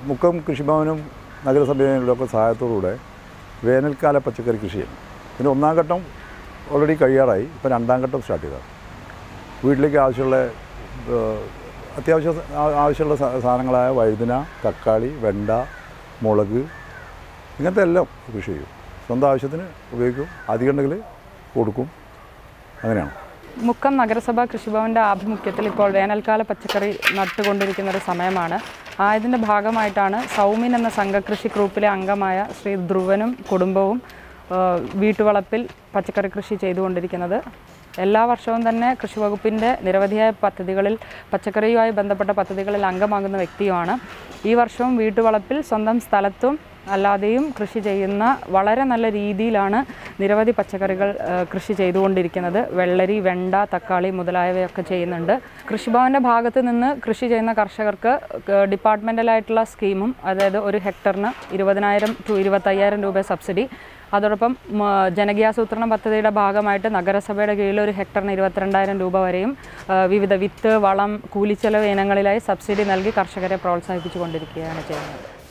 മുക്കം കൃഷിഭവനും നഗരസഭയിലൊക്കെ സഹായത്തോടുകൂടെ വേനൽക്കാല പച്ചക്കറി കൃഷി ചെയ്യും പിന്നെ ഒന്നാം ഘട്ടം ഓൾറെഡി കഴിയാറായി ഇപ്പോൾ രണ്ടാം ഘട്ടം സ്റ്റാർട്ട് ചെയ്തതാണ് വീട്ടിലേക്ക് ആവശ്യമുള്ള ഏഹ്, അത്യാവശ്യ സ- ആ- ആവശ്യമുള്ള സാ- സാധനങ്ങളായ വഴുതന തക്കാളി വെണ്ട മുളക് ഇങ്ങനത്തെ എല്ലാം കൃഷി ചെയ്യും സ്വന്തം ആവശ്യത്തിന് ഉപയോഗിക്കും അധികം ഉണ്ടെങ്കിൽ കൊടുക്കും അങ്ങനെയാണ് മുക്കം നഗരസഭാ കൃഷിഭവന്റെ ആഭിമുഖ്യത്തിൽ ഇപ്പോൾ വേനൽക്കാല പച്ചക്കറി നട്ടുകൊണ്ടിരിക്കുന്ന ഒരു സമയമാണ് ആയതിൻ്റെ ഭാഗമായിട്ടാണ് സൗമിൻ എന്ന സംഘകൃഷി ഗ്രൂപ്പിലെ അംഗമായ ശ്രീ ധ്രുവനും കുടുംബവും ആ, വീട്ടുവളപ്പിൽ പച്ചക്കറി കൃഷി ചെയ്തുകൊണ്ടിരിക്കുന്നത് എല്ലാ വർഷവും തന്നെ കൃഷി വകുപ്പിൻ്റെ നിരവധിയായ പദ്ധതികളിൽ പച്ചക്കറിയുമായി ബന്ധപ്പെട്ട പദ്ധതികളിൽ അംഗമാകുന്ന വ്യക്തിയുമാണ് ഈ വർഷവും വീട്ടുവളപ്പിൽ സ്വന്തം സ്ഥലത്തും അല്ലാതെയും കൃഷി ചെയ്യുന്ന വളരെ നല്ല രീതിയിലാണ് നിരവധി പച്ചക്കറികൾ ആ, കൃഷി ചെയ്തുകൊണ്ടിരിക്കുന്നത് വെള്ളരി വെണ്ട തക്കാളി മുതലായവയൊക്കെ ചെയ്യുന്നുണ്ട് കൃഷിഭവൻ്റെ ഭാഗത്ത് നിന്ന് കൃഷി ചെയ്യുന്ന കർഷകർക്ക് ക- ഡിപ്പാർട്ട്മെൻ്റലായിട്ടുള്ള സ്കീമും അതായത് ഒരു ഹെക്ടറിന് ഇരുപതിനായിരം ടു ഇരുപത്തയ്യായിരം രൂപ സബ്സിഡി അതോടൊപ്പം മ, ജനകീയാസൂത്രണ പദ്ധതിയുടെ ഭാഗമായിട്ട് നഗരസഭയുടെ കീഴിൽ ഒരു ഹെക്ടറിന് ഇരുപത്തിരണ്ടായിരം രൂപ വരെയും ആ, വിവിധ വിത്ത് വളം കൂലിച്ചെലവ് ഇനങ്ങളിലായി സബ്സിഡി നൽകി കർഷകരെ പ്രോത്സാഹിപ്പിച്ചുകൊണ്ടിരിക്കുകയാണ് ചെയ്യുന്നത്